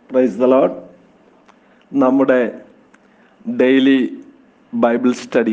price the Lord നമ്മുടെ daily Bible study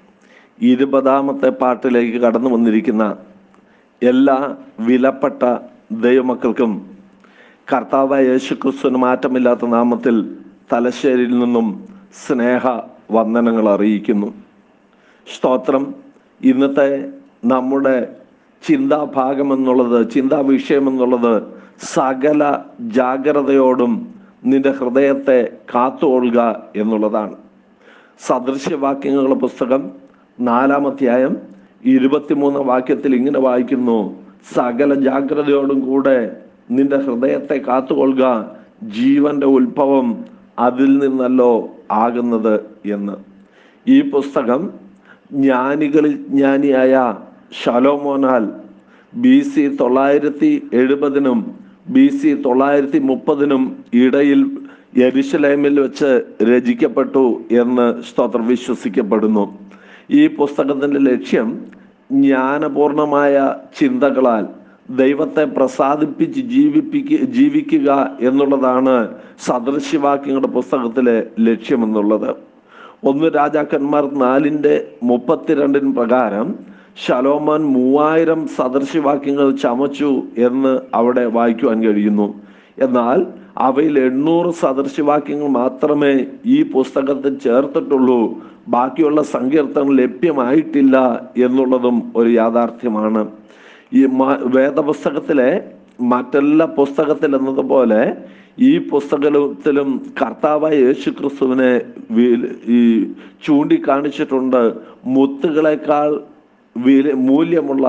ഇരുപതാമത്തെ പാട്ടിലേക്ക് കടന്നു വന്നിരിക്കുന്ന എല്ലാ വിലപ്പെട്ട ദൈവമക്കൾക്കും കർത്താവായ യേശുക്രിസ്തുവിന് മാറ്റമില്ലാത്ത നാമത്തിൽ തലശ്ശേരിയിൽ നിന്നും സ്നേഹ വന്ദനങ്ങൾ അറിയിക്കുന്നു സ്തോത്രം ഇന്നത്തെ നമ്മുടെ ചിന്താഭാഗം എന്നുള്ളത് ചിന്താ വിഷയം എന്നുള്ളത് സകല ജാഗ്രതയോടും നിന്റെ ഹൃദയത്തെ കാത്തുകൊള്ളുക എന്നുള്ളതാണ് സദൃശ്യവാക്യങ്ങളുടെ പുസ്തകം നാലാം അധ്യായം ഇരുപത്തിമൂന്ന് വാക്യത്തിൽ ഇങ്ങനെ വായിക്കുന്നു സകല ജാഗ്രതയോടും കൂടെ നിന്റെ ഹൃദയത്തെ കാത്തുകൊള്ളുക ജീവന്റെ ഉത്ഭവം അതിൽ നിന്നല്ലോ ആകുന്നത് എന്ന് ഈ പുസ്തകം ജ്ഞാനികളിൽ ജ്ഞാനിയായ ഷലോമോനാൽ ബി സി തൊള്ളായിരത്തി എഴുപതിനും ബി സി തൊള്ളായിരത്തി മുപ്പതിനും ഇടയിൽ യെരുശലേമിൽ വെച്ച് രചിക്കപ്പെട്ടു എന്ന് സ്തോത്രം വിശ്വസിക്കപ്പെടുന്നു ഈ പുസ്തകത്തിന്റെ ലക്ഷ്യം ജ്ഞാനപൂർണമായ ചിന്തകളാൽ ദൈവത്തെ പ്രസാദിപ്പിച്ച് ജീവിപ്പിക്ക ജീവിക്കുക എന്നുള്ളതാണ് സദൃശ്യവാക്യങ്ങളുടെ പുസ്തകത്തിലെ ലക്ഷ്യമെന്നുള്ളത് ഒന്ന് രാജാക്കന്മാർ നാലിൻ്റെ മുപ്പത്തിരണ്ടിന് പ്രകാരം ശലോമോൻ മൂവായിരം സദൃശ്യവാക്യങ്ങൾ ചമച്ചു എന്ന് അവിടെ വായിക്കുവാൻ കഴിയുന്നു എന്നാൽ അവയിൽ എണ്ണൂറ് സദൃശ്യവാക്യങ്ങൾ മാത്രമേ ഈ പുസ്തകത്തിൽ ചേർത്തിട്ടുള്ളൂ ബാക്കിയുള്ള സങ്കീർത്തനം ലഭ്യമായിട്ടില്ല എന്നുള്ളതും ഒരു യാഥാർത്ഥ്യമാണ് ഈ മ- വേദപുസ്തകത്തിലെ മറ്റെല്ലാ പുസ്തകത്തിൽ എന്നതുപോലെ ഈ പുസ്തകത്തിലും കർത്താവായ യേശു ക്രിസ്തുവിനെ വി- ഈ ചൂണ്ടിക്കാണിച്ചിട്ടുണ്ട് മുത്തുകളെക്കാൾ വില മൂല്യമുള്ള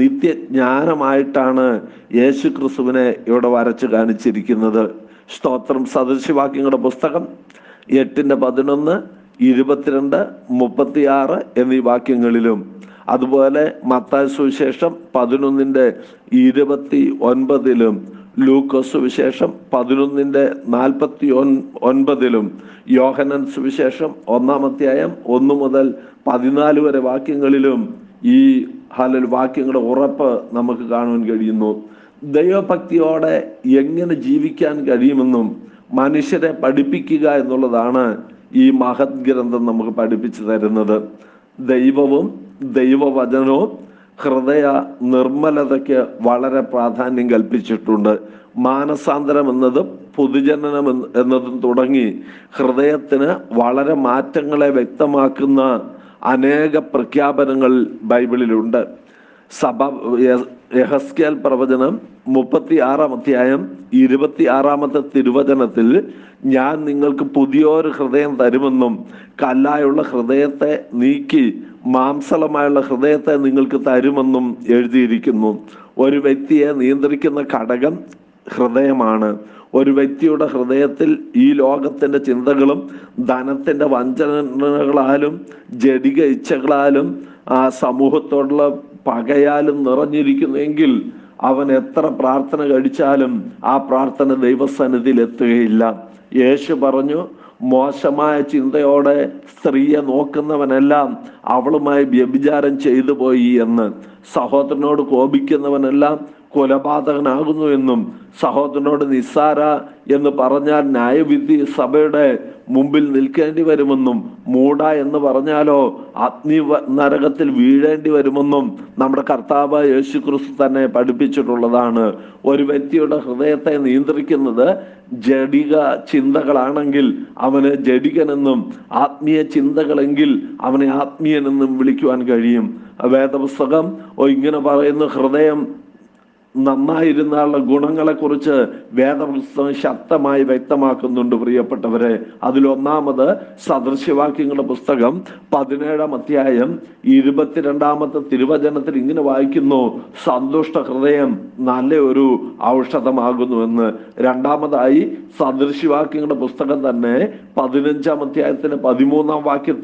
നിത്യജ്ഞാനമായിട്ടാണ് യേശു ക്രിസ്തുവിനെ ഇവിടെ വരച്ച് കാണിച്ചിരിക്കുന്നത് സ്തോത്രം സദൃശ്യവാക്യങ്ങളുടെ പുസ്തകം എട്ടിൻ്റെ പതിനൊന്ന് ഇരുപത്തിരണ്ട് മുപ്പത്തിയാറ് എന്നീ വാക്യങ്ങളിലും അതുപോലെ മത്തായ സുവിശേഷം പതിനൊന്നിൻ്റെ ഇരുപത്തി ഒൻപതിലും ലൂക്കോസ് സുവിശേഷം പതിനൊന്നിൻ്റെ നാൽപ്പത്തി ഒൻ ഒൻപതിലും യോഹനൻ സുവിശേഷം ഒന്നാം അധ്യായം ഒന്ന് മുതൽ പതിനാല് വരെ വാക്യങ്ങളിലും ഈ ഹലൽ വാക്യങ്ങളുടെ ഉറപ്പ് നമുക്ക് കാണുവാൻ കഴിയുന്നു ദൈവഭക്തിയോടെ എങ്ങനെ ജീവിക്കാൻ കഴിയുമെന്നും മനുഷ്യരെ പഠിപ്പിക്കുക എന്നുള്ളതാണ് ഈ മഹത് ഗ്രന്ഥം നമുക്ക് പഠിപ്പിച്ചു തരുന്നത് ദൈവവും ദൈവവചനവും ഹൃദയ നിർമ്മലതയ്ക്ക് വളരെ പ്രാധാന്യം കൽപ്പിച്ചിട്ടുണ്ട് മാനസാന്തരം എന്നതും പൊതുജനനം എന്ന് എന്നതും തുടങ്ങി ഹൃദയത്തിന് വളരെ മാറ്റങ്ങളെ വ്യക്തമാക്കുന്ന അനേക പ്രഖ്യാപനങ്ങൾ ബൈബിളിലുണ്ട് സഭ യ- യഹസ്കേൽ പ്രവചനം മുപ്പത്തി ആറാം അധ്യായം ഇരുപത്തി ആറാമത്തെ തിരുവചനത്തിൽ ഞാൻ നിങ്ങൾക്ക് പുതിയൊരു ഹൃദയം തരുമെന്നും കല്ലായുള്ള ഹൃദയത്തെ നീക്കി മാംസളമായുള്ള ഹൃദയത്തെ നിങ്ങൾക്ക് തരുമെന്നും എഴുതിയിരിക്കുന്നു ഒരു വ്യക്തിയെ നിയന്ത്രിക്കുന്ന ഘടകം ഹൃദയമാണ് ഒരു വ്യക്തിയുടെ ഹൃദയത്തിൽ ഈ ലോകത്തിന്റെ ചിന്തകളും ധനത്തിന്റെ വഞ്ചനകളാലും ജഡിക ഇച്ഛകളാലും ആ സമൂഹത്തോടുള്ള പകയാലും നിറഞ്ഞിരിക്കുന്നെങ്കിൽ അവൻ എത്ര പ്രാർത്ഥന കഴിച്ചാലും ആ പ്രാർത്ഥന ദൈവസന്നിധിയിൽ എത്തുകയില്ല യേശു പറഞ്ഞു മോശമായ ചിന്തയോടെ സ്ത്രീയെ നോക്കുന്നവനെല്ലാം അവളുമായി വ്യഭിചാരം ചെയ്തു പോയി എന്ന് സഹോദരനോട് കോപിക്കുന്നവനെല്ലാം കൊലപാതകനാകുന്നു എന്നും സഹോദരനോട് നിസ്സാര എന്ന് പറഞ്ഞാൽ ന്യായവിധി സഭയുടെ മുമ്പിൽ നിൽക്കേണ്ടി വരുമെന്നും മൂട എന്ന് പറഞ്ഞാലോ അഗ്നി വ- നരകത്തിൽ വീഴേണ്ടി വരുമെന്നും നമ്മുടെ കർത്താവ് യേശു ക്രിസ്തു തന്നെ പഠിപ്പിച്ചിട്ടുള്ളതാണ് ഒരു വ്യക്തിയുടെ ഹൃദയത്തെ നിയന്ത്രിക്കുന്നത് ജഡിക ചിന്തകളാണെങ്കിൽ അവന് ജഡികനെന്നും ആത്മീയ ചിന്തകളെങ്കിൽ അവനെ ആത്മീയനെന്നും വിളിക്കുവാൻ കഴിയും വേദപുസ്തകം ഓ ഇങ്ങനെ പറയുന്നു ഹൃദയം നന്നായിരുന്നുള്ള ഗുണങ്ങളെക്കുറിച്ച് വേദപുസ്തകം ശക്തമായി വ്യക്തമാക്കുന്നുണ്ട് പ്രിയപ്പെട്ടവരെ അതിലൊന്നാമത് സദൃശ്യവാക്യങ്ങളുടെ പുസ്തകം പതിനേഴാം അധ്യായം ഇരുപത്തിരണ്ടാമത്തെ തിരുവചനത്തിൽ ഇങ്ങനെ വായിക്കുന്നു സന്തുഷ്ട ഹൃദയം നല്ല ഒരു ഔഷധമാകുന്നു എന്ന് രണ്ടാമതായി സദൃശ്യവാക്യങ്ങളുടെ പുസ്തകം തന്നെ പതിനഞ്ചാം അധ്യായത്തിന്റെ പതിമൂന്നാം വാക്യത്തിൽ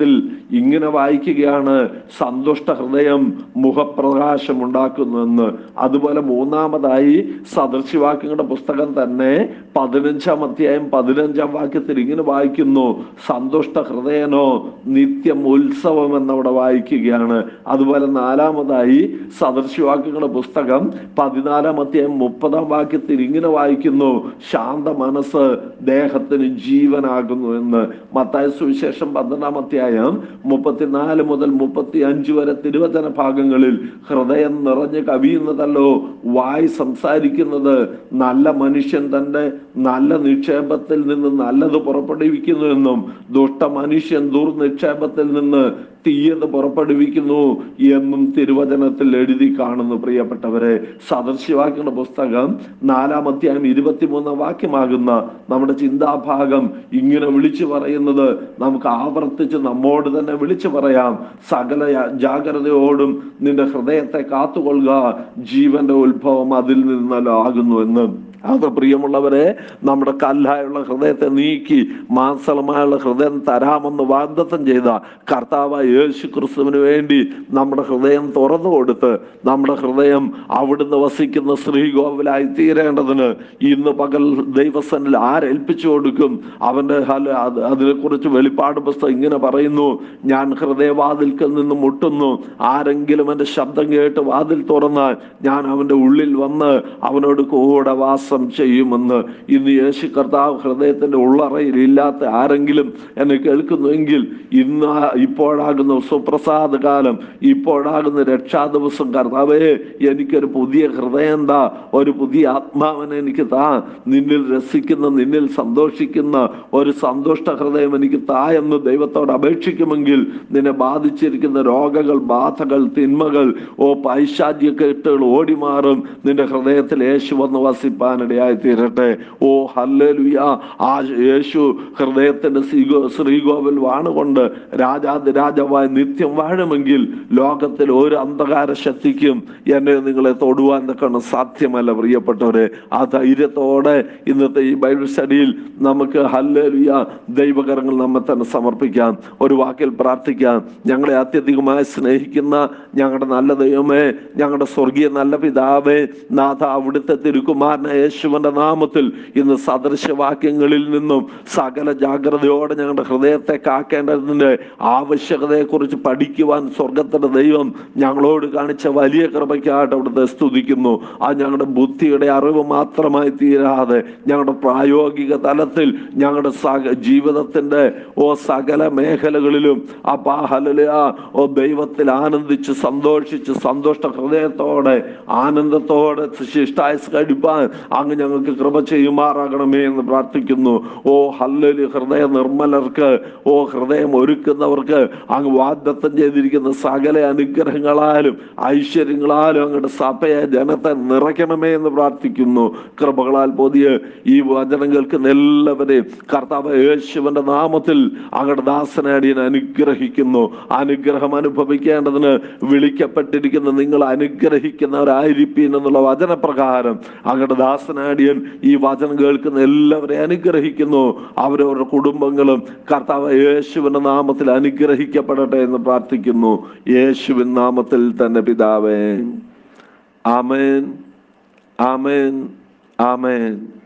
ഇങ്ങനെ വായിക്കുകയാണ് സന്തുഷ്ട ഹൃദയം മുഖപ്രകാശം ഉണ്ടാക്കുന്നുവെന്ന് അതുപോലെ മൂന്നാമതായി സദൃശ്യവാക്യങ്ങളുടെ പുസ്തകം തന്നെ പതിനഞ്ചാം അധ്യായം പതിനഞ്ചാം വാക്യത്തിൽ ഇങ്ങനെ വായിക്കുന്നു സന്തുഷ്ട ഹൃദയനോ നിത്യം ഉത്സവം എന്നവിടെ വായിക്കുകയാണ് അതുപോലെ നാലാമതായി സദൃശ്യവാക്യങ്ങളുടെ പുസ്തകം പതിനാലാം അധ്യായം മുപ്പതാം വാക്യത്തിൽ ഇങ്ങനെ വായിക്കുന്നു ശാന്ത മനസ്സ് ദേഹത്തിന് ജീവനാകുന്നു എന്ന് മത്തായ സുവിശേഷം പന്ത്രണ്ടാം അധ്യായം മുപ്പത്തിനാല് മുതൽ മുപ്പത്തി അഞ്ച് വരെ തിരുവചന ഭാഗങ്ങളിൽ ഹൃദയം നിറഞ്ഞ് കവിയുന്നതല്ലോ വായി സംസാരിക്കുന്നത് നല്ല മനുഷ്യൻ തന്റെ നല്ല നിക്ഷേപത്തിൽ നിന്ന് നല്ലത് പുറപ്പെടുവിക്കുന്നു എന്നും ദുഷ്ട മനുഷ്യൻ ദുർനിക്ഷേപത്തിൽ നിന്ന് തീയത് പുറപ്പെടുവിക്കുന്നു എന്നും തിരുവചനത്തിൽ എഴുതി കാണുന്നു പ്രിയപ്പെട്ടവരെ സദൃശ്യവാക്യങ്ങളുടെ പുസ്തകം നാലാം അധ്യായം ഇരുപത്തിമൂന്നാം വാക്യമാകുന്ന നമ്മുടെ ചിന്താഭാഗം ഇങ്ങനെ വിളിച്ചു പറയുന്നത് നമുക്ക് ആവർത്തിച്ച് നമ്മോട് തന്നെ വിളിച്ചു പറയാം സകല യ- ജാഗ്രതയോടും നിന്റെ ഹൃദയത്തെ കാത്തുകൊള്ളുക ജീവന്റെ ഉത്ഭവം അതിൽ നിന്നല്ലോ ആകുന്നു എന്ന് അത് പ്രിയമുള്ളവരെ നമ്മുടെ കല്ലായുള്ള ഹൃദയത്തെ നീക്കി മാംസളമായുള്ള ഹൃദയം തരാമെന്ന് വാഗ്ദത്തം ചെയ്ത കർത്താവ് യേശു ക്രിസ്തുവിന് വേണ്ടി നമ്മുടെ ഹൃദയം തുറന്നു കൊടുത്ത് നമ്മുടെ ഹൃദയം അവിടുന്ന് വസിക്കുന്ന ശ്രീകോവിലായി തീരേണ്ടതിന് ഇന്ന് പകൽ ദൈവസനിൽ ആരേൽപ്പിച്ചു കൊടുക്കും അവന്റെ ഹല- അത് അതിനെക്കുറിച്ച് വെളിപ്പാട് പുസ്തകം ഇങ്ങനെ പറയുന്നു ഞാൻ ഹൃദയവാതിൽക്കൽ നിന്ന് മുട്ടുന്നു ആരെങ്കിലും എൻ്റെ ശബ്ദം കേട്ട് വാതിൽ തുറന്നാൽ ഞാൻ അവൻ്റെ ഉള്ളിൽ വന്ന് അവനോട് കൂടെ വാസം ചെയ്യുമെന്ന് ഇന്ന് യേശു കർത്താവ് ഹൃദയത്തിന്റെ ഉള്ളറയിൽ ഇല്ലാത്ത ആരെങ്കിലും എന്നെ കേൾക്കുന്നുവെങ്കിൽ ഇന്ന് ആ- ഇപ്പോഴാകുന്ന സുപ്രസാദ കാലം ഇപ്പോഴാകുന്ന രക്ഷാ ദിവസം കർത്താവേ എനിക്കൊരു പുതിയ ഹൃദയം താ ഒരു പുതിയ ആത്മാവിനെ എനിക്ക് താ നിന്നിൽ രസിക്കുന്ന നിന്നിൽ സന്തോഷിക്കുന്ന ഒരു സന്തുഷ്ട ഹൃദയം എനിക്ക് താ എന്ന് ദൈവത്തോട് അപേക്ഷിക്കുമെങ്കിൽ നിന്നെ ബാധിച്ചിരിക്കുന്ന രോഗങ്ങൾ ബാധകൾ തിന്മകൾ ഓ പൈശാചിക കെട്ടുകൾ ഓടിമാറും നിന്റെ ഹൃദയത്തിൽ യേശു വന്ന് വസിപ്പാനിടയായി തീരട്ടെ ഓ ഹല്ലേലൂയ ആ യേശു ഹൃദയത്തിന്റെ ശ്രീകോ ശ്രീകോവിൽ വാണുകൊണ്ട് രാജാതിരാജാവായി നിത്യം വാഴുമെങ്കിൽ ലോകത്തിൽ ഒരു അന്ധകാര ശക്തിക്കും എന്നെ നിങ്ങളെ തൊടുവാൻ തക്കണം സാധ്യമല്ല പ്രിയപ്പെട്ടവരെ ആ ധൈര്യത്തോടെ ഇന്നത്തെ ഈ ബൈബിൾ സ്റ്റഡിയിൽ നമുക്ക് ഹല്ലേലൂയ ദൈവകരങ്ങൾ നമ്മെ തന്നെ സമർപ്പിക്കാം ഒരു വാക്കിൽ പ്രാർത്ഥിക്കാം ഞങ്ങളെ അത്യധികമായി സ്നേഹിക്കുന്ന ഞങ്ങളുടെ നല്ല ദൈവമേ ഞങ്ങളുടെ സ്വർഗീയ നല്ല പിതാവേ നാഥ അവിടുത്തെ തിരുക്കുമാരന യേശുവിന്റെ നാമത്തിൽ ഇന്ന് സദൃശവാക്യങ്ങളിൽ നിന്നും സകല ജാഗ്രതയോടെ ഞങ്ങളുടെ ഹൃദയത്തെ കാക്കേണ്ടതിന്റെ ആവശ്യകതയെക്കുറിച്ച് പഠിക്കുവാൻ സ്വർഗത്തിന്റെ ദൈവം ഞങ്ങളോട് കാണിച്ച വലിയ കൃപയ്ക്കായിട്ട് അവിടുത്തെ സ്തുതിക്കുന്നു അത് ഞങ്ങളുടെ ബുദ്ധിയുടെ അറിവ് മാത്രമായി തീരാതെ ഞങ്ങളുടെ പ്രായോഗിക തലത്തിൽ ഞങ്ങളുടെ സക ജീവിതത്തിന്റെ ഓ സകല മേഖലകളിലും അപ്പാ ഹലലുയ ഓ ദൈവത്തിൽ ആനന്ദിച്ച് സന്തോഷിച്ച് സന്തോഷ ഹൃദയത്തോടെ ആനന്ദത്തോടെ ശിഷ്ടായസ് കഴിപ്പാൻ അങ്ങ് ഞങ്ങൾക്ക് കൃപ ചെയ്യുമാറാകണമേ എന്ന് പ്രാർത്ഥിക്കുന്നു ഓ ഹല്ലലി ഹൃദയ നിർമ്മലർക്ക് ഓ ഹൃദയം ഒരുക്കുന്നവർക്ക് അങ്ങ് വാഗ്ദത്തം ചെയ്തിരിക്കുന്ന സകല അനുഗ്രഹങ്ങളാലും ഐശ്വര്യങ്ങളാലും അങ്ങയുടെ സഭയെ ജനത്തെ നിറയ്ക്കണമേ എന്ന് പ്രാർത്ഥിക്കുന്നു കൃപകളാൽ പൊതിയ ഈ വചനം കേൾക്കുന്ന എല്ലാവരെയും കർത്താവ് യേശുവിന്റെ നാമത്തിൽ അങ്ങയുടെ ദാസനെ അടിയൻ അനുഗ്രഹിക്കുന്നു അനുഗ്രഹം അനുഭവിക്കേണ്ടതിന് വിളിക്കപ്പെട്ടിരിക്കുന്ന നിങ്ങൾ അനുഗ്രഹിക്കുന്നവരായിരിക്കും എന്നുള്ള വചനപ്രകാരം അങ്ങയുടെ ദാസനാടിയൻ ഈ വചനം കേൾക്കുന്ന എല്ലാവരെയും അനുഗ്രഹിക്കുന്നു അവരവരുടെ കുടുംബങ്ങളും കർത്താവ് യേശുവിന്റെ നാമത്തിൽ അനുഗ്രഹിക്കപ്പെടട്ടെ എന്ന് പ്രാർത്ഥിക്കുന്നു യേശുവിൻ നാമത്തിൽ തന്നെ പിതാവേ ആമേൻ ആമേൻ ആമേൻ